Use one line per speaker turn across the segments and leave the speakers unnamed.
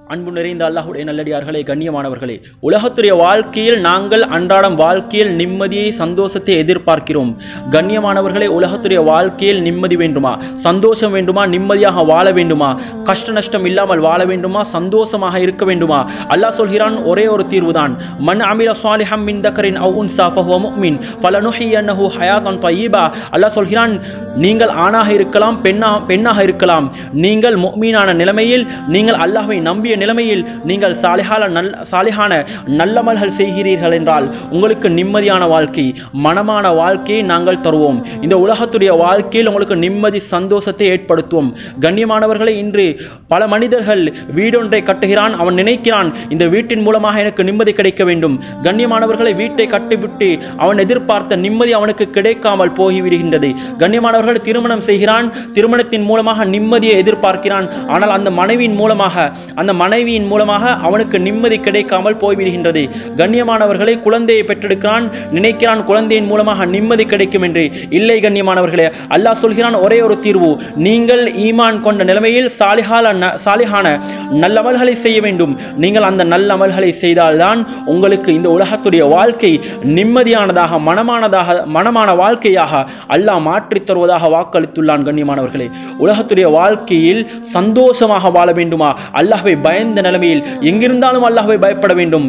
அன்பு நிறைந்த அல்லாஹுடைய நல்லடியார்களே கண்ணியமானவர்களே உலகத்துடைய வாழ்க்கையில் நாங்கள் அன்றாடம் வாழ்க்கையில் நிம்மதியை சந்தோஷத்தை எதிர்பார்க்கிறோம் கண்ணியமானவர்களே உலகத்துடைய வாழ்க்கையில் நிம்மதி வேண்டுமா சந்தோஷம் வேண்டுமா நிம்மதியாக வாழ வேண்டுமா கஷ்ட நஷ்டம் இல்லாமல் வாழ வேண்டுமா சந்தோஷமாக இருக்க வேண்டுமா அல்லாஹ் சொல்கிறான் ஒரே ஒரு தீர்வுதான் மன் அமில சாலிஹம் மின் தக்கரின் அவ் உன்சா ஃபஹுவ முஃமின் ஃபலனுஹியன்னஹு ஹயாத்தன் தய்யிபா அல்லாஹ் சொல்கிறான் நீங்கள் ஆணாக இருக்கலாம் பெண்ணா பெண்ணாக இருக்கலாம் நீங்கள் முஃமீனான நிலைமையில் நீங்கள் அல்லாஹ்வை நம்பிய நிலைமையில் நீங்கள் சாலிஹால நல் சாலிஹான நல்லமல்கள் செய்கிறீர்கள் என்றால் உங்களுக்கு நிம்மதியான வாழ்க்கை மனமான வாழ்க்கையை நாங்கள் தருவோம் இந்த உலகத்துடைய வாழ்க்கையில் உங்களுக்கு நிம்மதி சந்தோஷத்தை ஏற்படுத்துவோம் கண்ணியமானவர்களை இன்று பல மனிதர்கள் வீடொன்றை கட்டுகிறான் அவன் நினைக்கிறான் இந்த வீட்டின் மூலமாக எனக்கு நிம்மதி கிடைக்க வேண்டும் கண்ணியமானவர்களை வீட்டை கட்டிவிட்டு அவன் எதிர்பார்த்த நிம்மதி அவனுக்கு கிடைக்காமல் போய்விடுகின்றது கண்ணியமானவர்கள் திருமணம் செய்கிறான் திருமணத்தின் மூலமாக நிம்மதியை எதிர்பார்க்கிறான் ஆனால் அந்த மனைவியின் மூலமாக அந்த மனைவியின் மூலமாக அவனுக்கு நிம்மதி கிடைக்காமல் போய்விடுகின்றது கண்ணியமானவர்களை குழந்தையை பெற்றெடுக்கிறான் நினைக்கிறான் குழந்தையின் மூலமாக நிம்மதி கிடைக்கும் என்று இல்லை கண்ணியமானவர்களே அல்லாஹ் சொல்கிறான் ஒரே ஒரு தீர்வு நீங்கள் ஈமான் கொண்ட நிலைமையில் சாலிஹால ந- சாலிஹான நல்லமல்களை செய்ய வேண்டும் நீங்கள் அந்த நல்லமல்களை செய்தால்தான் உங்களுக்கு இந்த உலகத்துடைய வாழ்க்கை நிம்மதியானதாக மனமானதாக மனமான வாழ்க்கையாக அல்லாஹ் மாற்றித் தருவதாக வாக்களித்துள்ளான் கண்ணியமானவர்களே உலகத்துடைய வாழ்க்கையில் சந்தோஷமாக வாழ வேண்டுமா அல்லாஹ்வை பயந்த நிலைமையில் எங்கிருந்தாலும் அல்லாஹ்வை பயப்பட வேண்டும்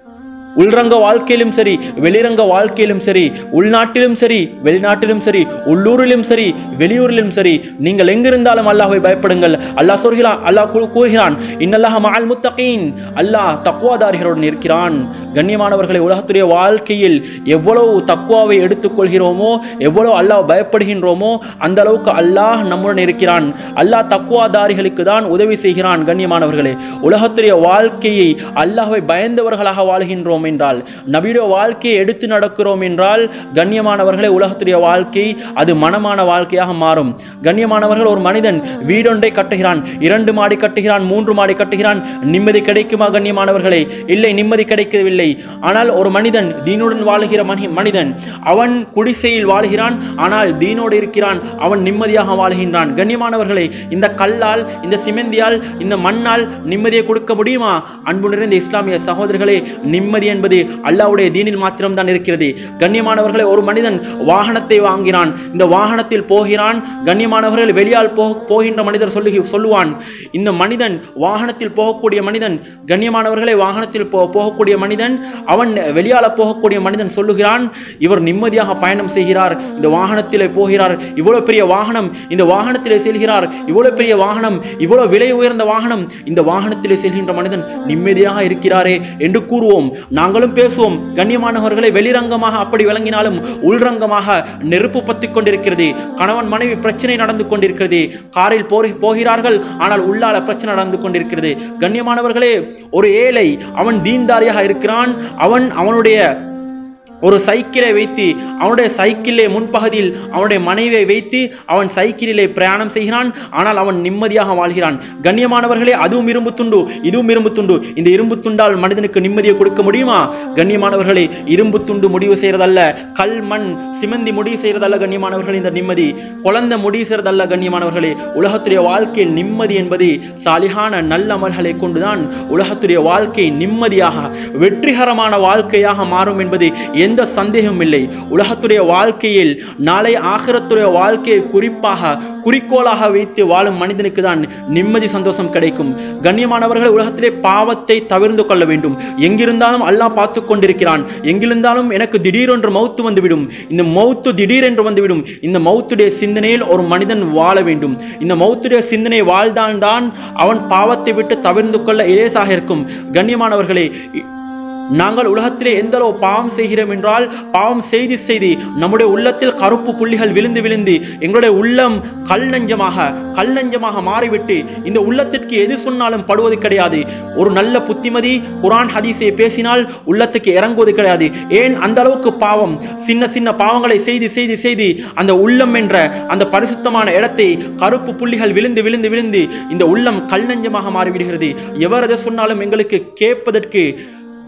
உள்ரங்க வாழ்க்கையிலும் சரி வெளிரங்க வாழ்க்கையிலும் சரி உள்நாட்டிலும் சரி வெளிநாட்டிலும் சரி உள்ளூரிலும் சரி வெளியூரிலும் சரி நீங்கள் எங்கிருந்தாலும் அல்லாஹ்வை பயப்படுங்கள் அல்லாஹ் சொல்கிறான் அல்லாஹ் கூ- கூறுகிறான் இன்னல்லாஹ் மஅல் முத்தகீன் அல்லாஹ் தக்வாதாரிகளுடன் இருக்கிறான் கண்ணியமானவர்களை உலகத்துடைய வாழ்க்கையில் எவ்வளவு தக்வாவை எடுத்துக்கொள்கிறோமோ எவ்வளவு அல்லாஹ் பயப்படுகின்றோமோ அந்த அளவுக்கு அல்லாஹ் நம்முடன் இருக்கிறான் அல்லாஹ் தக்வாதாரிகளுக்கு தான் உதவி செய்கிறான் கண்ணியமானவர்களே உலகத்துடைய வாழ்க்கையை அல்லாஹ்வை பயந்தவர்களாக வாழ்கின்றோம் என்றால் நபியுடைய வாழ்க்கையை எடுத்து நடக்கிறோம் என்றால் கண்ணியமானவர்களே உலகத்துடைய வாழ்க்கை அது மனமான வாழ்க்கையாக மாறும் கண்ணியமானவர்கள் ஒரு மனிதன் வீடொன்றை கட்டுகிறான் இரண்டு மாடி கட்டுகிறான் மூன்று மாடி கட்டுகிறான் நிம்மதி கிடைக்குமா கண்ணியமானவர்களே இல்லை நிம்மதி கிடைக்கவில்லை ஆனால் ஒரு மனிதன் தீனுடன் வாழுகிற மனி மனிதன் அவன் குடிசையில் வாழ்கிறான் ஆனால் தீனோடு இருக்கிறான் அவன் நிம்மதியாக வாழ்கின்றான் கண்ணியமானவர்களே இந்த கல்லால் இந்த சிமெந்தியால் இந்த மண்ணால் நிம்மதியை கொடுக்க முடியுமா அன்பு நிறைந்த இஸ்லாமிய சகோதரர்களே நிம்மதி என்பது அல்லாஹ்வுடைய தீனில் மாத்திரம்தான் இருக்கிறது கண்ணியமானவர்களே ஒரு மனிதன் வாகனத்தை வாங்கினான் இந்த வாகனத்தில் போகிறான் கண்ணியமானவர்கள் வெளியால் போ போகின்ற மனிதர் சொல்லி சொல்லுவான் இந்த மனிதன் வாகனத்தில் போகக்கூடிய மனிதன் கண்ணியமானவர்களே வாகனத்தில் போ போகக்கூடிய மனிதன் அவன் வெளியால போகக்கூடிய மனிதன் சொல்லுகிறான் இவர் நிம்மதியாக பயணம் செய்கிறார் இந்த வாகனத்திலே போகிறார் இவ்வளவு பெரிய வாகனம் இந்த வாகனத்திலே செல்கிறார் இவ்வளவு பெரிய வாகனம் இவ்வளவு விலை உயர்ந்த வாகனம் இந்த வாகனத்திலே செல்கின்ற மனிதன் நிம்மதியாக இருக்கிறாரே என்று கூறுவோம் நாங்களும் பேசுவோம் கண்ணியமானவர்களை வெளிரங்கமாக அப்படி விளங்கினாலும் உள்ரங்கமாக நெருப்பு பத்திக் கொண்டிருக்கிறது கணவன் மனைவி பிரச்சனை நடந்து கொண்டிருக்கிறது காரில் போரி போகிறார்கள் ஆனால் உள்ளால பிரச்சனை நடந்து கொண்டிருக்கிறது கண்ணியமானவர்களே ஒரு ஏழை அவன் தீன்தாரியாக இருக்கிறான் அவன் அவனுடைய ஒரு சைக்கிளை வைத்து அவனுடைய சைக்கிளே முன்பகுதியில் அவனுடைய மனைவியை வைத்து அவன் சைக்கிளிலே பிரயாணம் செய்கிறான் ஆனால் அவன் நிம்மதியாக வாழ்கிறான் கண்ணியமானவர்களே அதுவும் இரும்பு துண்டு இதுவும் இரும்பு துண்டு இந்த இரும்பு துண்டால் மனிதனுக்கு நிம்மதியை கொடுக்க முடியுமா கண்ணியமானவர்களே இரும்பு துண்டு முடிவு செய்யறதல்ல கல் மண் சிமந்தி முடிவு செய்யறதல்ல கண்ணியமானவர்களே இந்த நிம்மதி குழந்தை முடிவு செய்யறதல்ல கண்ணியமானவர்களே உலகத்துடைய வாழ்க்கையில் நிம்மதி என்பது சாலிகான நல்ல அமல்களை கொண்டுதான் உலகத்துடைய வாழ்க்கை நிம்மதியாக வெற்றிகரமான வாழ்க்கையாக மாறும் என்பது எந்த சந்தேகமும் இல்லை உலகத்துடைய வாழ்க்கையில் நாளை ஆகிரத்துடைய வாழ்க்கையை குறிப்பாக குறிக்கோளாக வைத்து வாழும் மனிதனுக்கு தான் நிம்மதி சந்தோஷம் கிடைக்கும் கண்ணியமானவர்கள் உலகத்திலே பாவத்தை தவிர்ந்து கொள்ள வேண்டும் எங்கிருந்தாலும் அல்லாஹ் பார்த்து கொண்டிருக்கிறான் எங்கிருந்தாலும் எனக்கு திடீரென்று மௌத்து வந்துவிடும் இந்த மௌத்து திடீரென்று வந்துவிடும் இந்த மௌத்துடைய சிந்தனையில் ஒரு மனிதன் வாழ வேண்டும் இந்த மௌத்துடைய சிந்தனை வாழ்ந்தால்தான் அவன் பாவத்தை விட்டு தவிர்ந்து கொள்ள இலேசாக இருக்கும் கண்ணியமானவர்களே இ- நாங்கள் உலகத்திலே எந்த அளவு பாவம் செய்கிறோம் என்றால் பாவம் செய்து செய்து நம்முடைய உள்ளத்தில் கருப்பு புள்ளிகள் விழுந்து விழுந்து எங்களுடைய உள்ளம் கல் நெஞ்சமாக கல் நெஞ்சமாக மாறிவிட்டு இந்த உள்ளத்திற்கு எது சொன்னாலும் படுவது கிடையாது ஒரு நல்ல புத்திமதி குரான் ஹதீஸை பேசினால் உள்ளத்துக்கு இறங்குவது கிடையாது ஏன் அந்த அளவுக்கு பாவம் சின்ன சின்ன பாவங்களை செய்து செய்து செய்து அந்த உள்ளம் என்ற அந்த பரிசுத்தமான இடத்தை கருப்பு புள்ளிகள் விழுந்து விழுந்து விழுந்து இந்த உள்ளம் கல் நெஞ்சமாக மாறிவிடுகிறது எவர் எதை சொன்னாலும் எங்களுக்கு கேட்பதற்கு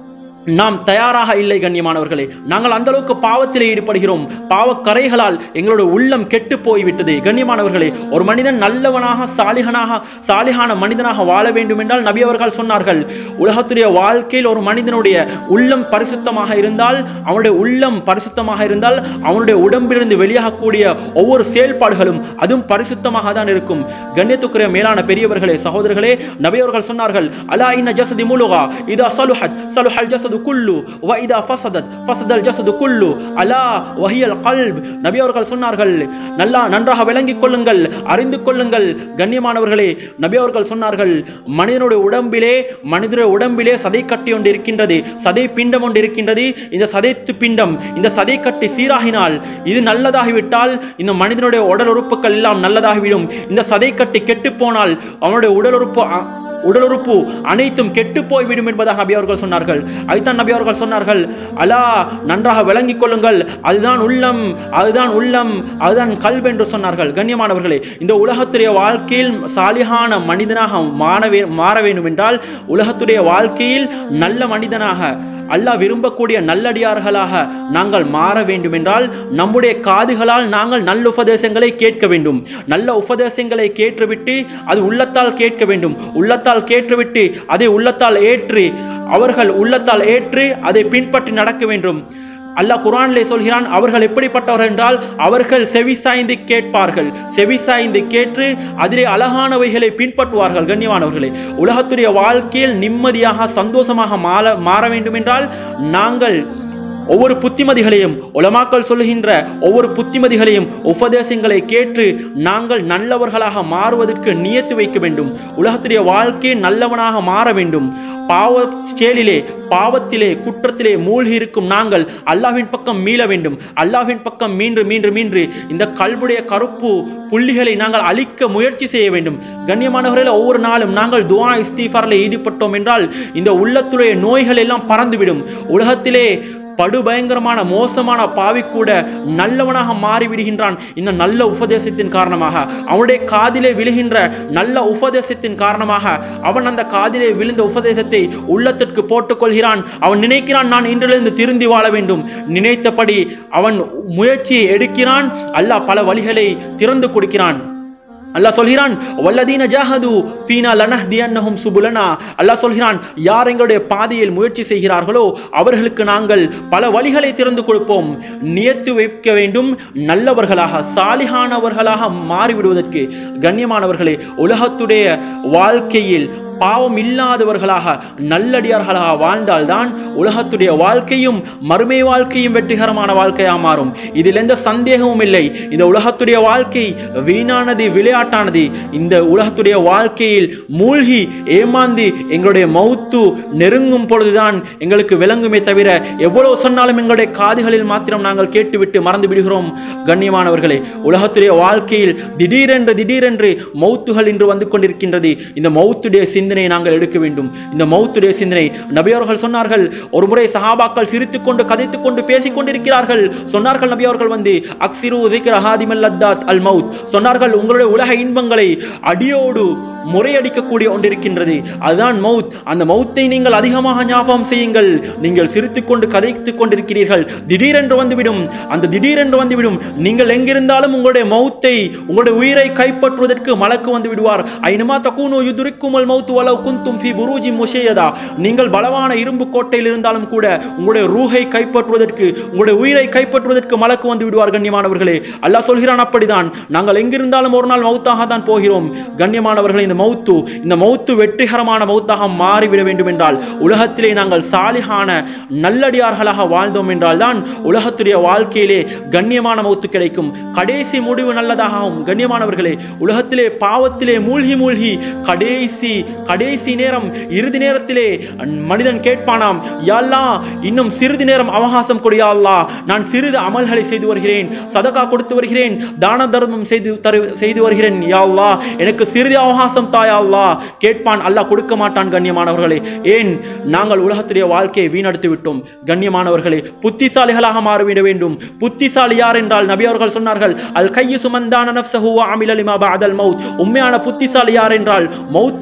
நாம் தயாராக இல்லை கண்ணியமானவர்களே நாங்கள் அந்த அளவுக்கு பாவத்திலே ஈடுபடுகிறோம் பாவக்கரைகளால் எங்களுடைய உள்ளம் கெட்டு போய்விட்டது கண்ணியமானவர்களே ஒரு மனிதன் நல்லவனாக சாலிகனாக சாலிகான மனிதனாக வாழ வேண்டும் என்றால் நபி அவர்கள் சொன்னார்கள் உலகத்துடைய வாழ்க்கையில் ஒரு மனிதனுடைய உள்ளம் பரிசுத்தமாக இருந்தால் அவனுடைய உள்ளம் பரிசுத்தமாக இருந்தால் அவனுடைய உடம்பிலிருந்து வெளியாகக்கூடிய ஒவ்வொரு செயல்பாடுகளும் அதுவும் பரிசுத்தமாக தான் இருக்கும் கண்ணியத்துக்குரிய மேலான பெரியவர்களே சகோதரர்களே நபி அவர்கள் சொன்னார்கள் அலா இன்ன ஜசதி முலுகா இதா சலுஹத் சலுஹல் ஜசது குல்லு வ இதா ஃபசதத் ஃபசதல் ஜசது குல்லு அலா வஹியல் கல்ப் நபி அவர்கள் சொன்னார்கள் நல்லா நன்றாக விளங்கிக் கொள்ளுங்கள் அறிந்து கொள்ளுங்கள் கண்ணியமானவர்களே நபி அவர்கள் சொன்னார்கள் மனிதனுடைய உடம்பிலே மனிதனுடைய உடம்பிலே சதை கட்டி ஒன்று இருக்கின்றது சதை பிண்டம் ஒன்று இருக்கின்றது இந்த சதைத்து பிண்டம் இந்த சதை கட்டி சீராகினால் இது நல்லதாகிவிட்டால் இந்த மனிதனுடைய உடல் உறுப்புகள் எல்லாம் நல்லதாகிவிடும் இந்த சதை கட்டி கெட்டு போனால் அவனுடைய உடல் உறுப்பு அ- உடல் உறுப்பு அனைத்தும் கெட்டு போய்விடும் என்பதாக நபி அவர்கள் சொன்னார்கள் அதுதான் நபி அவர்கள் சொன்னார்கள் அலா நன்றாக விளங்கிக் கொள்ளுங்கள் அதுதான் உள்ளம் அதுதான் உள்ளம் அதுதான் கல்வி என்று சொன்னார்கள் கண்ணியமானவர்களே இந்த உலகத்துடைய வாழ்க்கையில் சாலிகான மனிதனாக மாறவே மாற வேண்டும் என்றால் உலகத்துடைய வாழ்க்கையில் நல்ல மனிதனாக அல்லாஹ் விரும்பக்கூடிய நல்லடியார்களாக நாங்கள் மாற வேண்டும் என்றால் நம்முடைய காதுகளால் நாங்கள் நல்ல உபதேசங்களை கேட்க வேண்டும் நல்ல உபதேசங்களை கேட்டுவிட்டு அது உள்ளத்தால் கேட்க வேண்டும் உள்ளத்தால் கேட்டுவிட்டு அதை உள்ளத்தால் ஏற்றி அவர்கள் உள்ளத்தால் ஏற்று அதை பின்பற்றி நடக்க வேண்டும் அல்லாஹ் குர்ஆனிலே சொல்கிறான் அவர்கள் எப்படிப்பட்டவர்கள் என்றால் அவர்கள் செவி சாய்ந்து கேட்பார்கள் செவி சாய்ந்து கேட்டு அதிலே அழகானவைகளை பின்பற்றுவார்கள் கண்ணியமானவர்களே உலகத்துடைய வாழ்க்கையில் நிம்மதியாக சந்தோஷமாக மாற மாற வேண்டும் என்றால் நாங்கள் ஒவ்வொரு புத்திமதிகளையும் உலமாக்கள் சொல்லுகின்ற ஒவ்வொரு புத்திமதிகளையும் உபதேசங்களை கேட்டு நாங்கள் நல்லவர்களாக மாறுவதற்கு நியத்து வைக்க வேண்டும் உலகத்துடைய வாழ்க்கையை நல்லவனாக மாற வேண்டும் பாவ செயலிலே பாவத்திலே குற்றத்திலே மூழ்கி இருக்கும் நாங்கள் அல்லாஹ்வின் பக்கம் மீள வேண்டும் அல்லாஹ்வின் பக்கம் மீண்டு மீண்டு மீண்டு இந்த கல்புடைய கருப்பு புள்ளிகளை நாங்கள் அழிக்க முயற்சி செய்ய வேண்டும் கண்ணியமானவர்களே ஒவ்வொரு நாளும் நாங்கள் துவா இஸ்தீஃபாரில் ஈடுபட்டோம் என்றால் இந்த உள்ளத்துடைய நோய்கள் எல்லாம் பறந்துவிடும் உலகத்திலே படுபயங்கரமான மோசமான பாவி கூட நல்லவனாக மாறிவிடுகின்றான் இந்த நல்ல உபதேசத்தின் காரணமாக அவனுடைய காதிலே விழுகின்ற நல்ல உபதேசத்தின் காரணமாக அவன் அந்த காதிலே விழுந்த உபதேசத்தை உள்ளத்திற்கு போட்டுக்கொள்கிறான் அவன் நினைக்கிறான் நான் இன்றிலிருந்து திருந்தி வாழ வேண்டும் நினைத்தபடி அவன் முயற்சியை எடுக்கிறான் அல்லாஹ் பல வழிகளை திறந்து கொடுக்கிறான் அல்லாஹ் சொல்கிறான் வல்லதீன ஜாஹது ஃபீனா லனஹ்தியன்னஹும் சுபுலனா அல்லாஹ் சொல்கிறான் யார் எங்களுடைய பாதையில் முயற்சி செய்கிறார்களோ அவர்களுக்கு நாங்கள் பல வழிகளை திறந்து கொடுப்போம் நியத்து வைக்க வேண்டும் நல்லவர்களாக சாலிகானவர்களாக மாறிவிடுவதற்கு கண்ணியமானவர்களே உலகத்துடைய வாழ்க்கையில் பாவம் இல்லாதவர்களாக நல்லடியார்களாக வாழ்ந்தால்தான் உலகத்துடைய வாழ்க்கையும் மறுமை வாழ்க்கையும் வெற்றிகரமான வாழ்க்கையாக மாறும் இதில் எந்த சந்தேகமும் இல்லை இந்த உலகத்துடைய வாழ்க்கை வீணானது விளையாட்டானது இந்த உலகத்துடைய வாழ்க்கையில் மூழ்கி ஏமாந்து எங்களுடைய மௌத்து நெருங்கும் பொழுதுதான் எங்களுக்கு விளங்குமே தவிர எவ்வளவு சொன்னாலும் எங்களுடைய காதுகளில் மாத்திரம் நாங்கள் கேட்டுவிட்டு மறந்து விடுகிறோம் கண்ணியமானவர்களே உலகத்துடைய வாழ்க்கையில் திடீரென்று திடீரென்று மௌத்துகள் இன்று வந்து கொண்டிருக்கின்றது இந்த மௌத்துடைய சிந்தனை நாங்கள் எடுக்க வேண்டும் இந்த மௌத்துடைய சிந்தனை நபியவர்கள் சொன்னார்கள் ஒரு முறை சஹாபாக்கள் சிரித்துக் கொண்டு கதைத்துக் கொண்டு பேசிக் கொண்டிருக்கிறார்கள் சொன்னார்கள் நபி அவர்கள் வந்து அக்சிரு திக்ர ஹாதிமல் லத்தாத் அல் மவுத் சொன்னார்கள் உங்களுடைய உலக இன்பங்களை அடியோடு முறையடிக்கக்கூடிய ஒன்றிருக்கின்றது அதுதான் மவுத் அந்த மௌத்தை நீங்கள் அதிகமாக ஞாபகம் செய்யுங்கள் நீங்கள் சிரித்துக் கொண்டு கதைத்துக் கொண்டிருக்கிறீர்கள் திடீரென்று வந்துவிடும் அந்த திடீரென்று வந்துவிடும் நீங்கள் எங்கிருந்தாலும் உங்களுடைய மௌத்தை உங்களுடைய உயிரை கைப்பற்றுவதற்கு மலக்கு வந்து விடுவார் ஐனுமா தக்கூனு யுதுரிக்குமல் மௌத்து வலவ் குந்தும் ஃபி புரூஜி முஷையதா நீங்கள் பலவான இரும்பு கோட்டையில் இருந்தாலும் கூட உங்களுடைய ரூஹை கைப்பற்றுவதற்கு உங்களுடைய உயிரை கைப்பற்றுவதற்கு மலக்கு வந்து விடுவார் கண்ணியமானவர்களே அல்லாஹ் சொல்கிறான் அப்படிதான் நாங்கள் எங்கிருந்தாலும் ஒரு நாள் மௌத்தாக தான் போகிறோம் கண்ணியமானவர்களே இந்த மௌத்து இந்த மௌத்து வெற்றிகரமான மௌத்தாக மாறிவிட வேண்டும் என்றால் உலகத்திலே நாங்கள் சாலிகான நல்லடியார்களாக வாழ்ந்தோம் என்றால் தான் உலகத்துடைய வாழ்க்கையிலே கண்ணியமான மௌத்து கிடைக்கும் கடைசி முடிவு நல்லதாகவும் கண்ணியமானவர்களே உலகத்திலே பாவத்திலே மூழ்கி மூழ்கி கடைசி கடைசி நேரம் இறுதி நேரத்திலே மனிதன் கேட்பானாம் யாழ்லா இன்னும் சிறிது நேரம் அவகாசம் கொடியா அல்லாஹ் நான் சிறிது அமல்களை செய்து வருகிறேன் சதகா கொடுத்து வருகிறேன் தான தர்மம் செய்து தரு செய்து வருகிறேன் யா அல்லாஹ் எனக்கு சிறிது அவகாசம் தாயா அல்லாஹ் கேட்பான் அல்லாஹ் கொடுக்க மாட்டான் கண்ணியமானவர்களே ஏன் நாங்கள் உலகத்துடைய வாழ்க்கையை வீணடித்து விட்டோம் கண்ணியமானவர்களே புத்திசாலிகளாக மாறிவிட வேண்டும் புத்திசாலி யார் என்றால் நபி அவர்கள் சொன்னார்கள் அல் கையு சுமந்தான நஃப்ஸஹு வ அமில லிமா பஅதல் மௌத் உண்மையான புத்திசாலி யார் என்றால் மௌத்துக்கு பிறகு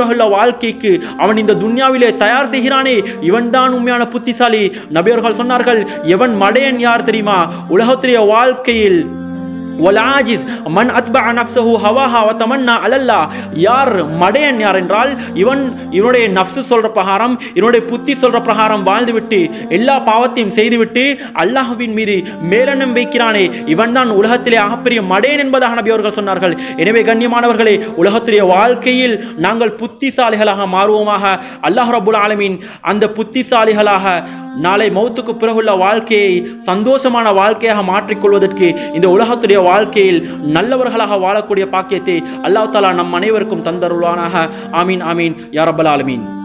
பிறகுள்ள வாழ்க்கைக்கு அவன் இந்த துன்யாவிலே தயார் செய்கிறானே இவன்தான் உண்மையான புத்திசாலி நபியர்கள் சொன்னார்கள் எவன் மடையன் யார் தெரியுமா உலகத்துடைய வாழ்க்கையில் வலாஜிஸ் மன் அத்பா நஃப்ஸஹு ஹவாஹா வ தமன்னா அலல்லா யார் மடையன் யார் என்றால் இவன் இவனுடைய நஃப்ஸு சொல்ற பிரகாரம் இவனுடைய புத்தி சொல்ற பிரகாரம் வாழ்ந்துவிட்டு எல்லா பாவத்தையும் செய்துவிட்டு அல்லாஹ்வின் மீது மேலெண்ணம் வைக்கிறானே இவன் தான் உலகத்திலே ஆகப்பெரிய மடையன் என்பதாக நபி அவர்கள் சொன்னார்கள் எனவே கண்ணியமானவர்களே உலகத்துடைய வாழ்க்கையில் நாங்கள் புத்திசாலிகளாக மாறுவோமாக அல்லாஹ் ரபுல் ஆலமீன் அந்த புத்திசாலிகளாக நாளை மௌத்துக்கு பிறகுள்ள வாழ்க்கையை சந்தோஷமான வாழ்க்கையாக மாற்றிக்கொள்வதற்கு இந்த உலகத்துடைய வாழ்க்கையில் நல்லவர்களாக வாழக்கூடிய பாக்கியத்தை அல்லாஹ் தாலா நம் அனைவருக்கும் தந்தருள்வானாக ஆமீன் ஆமீன் யா ரப்பல் ஆலமீன்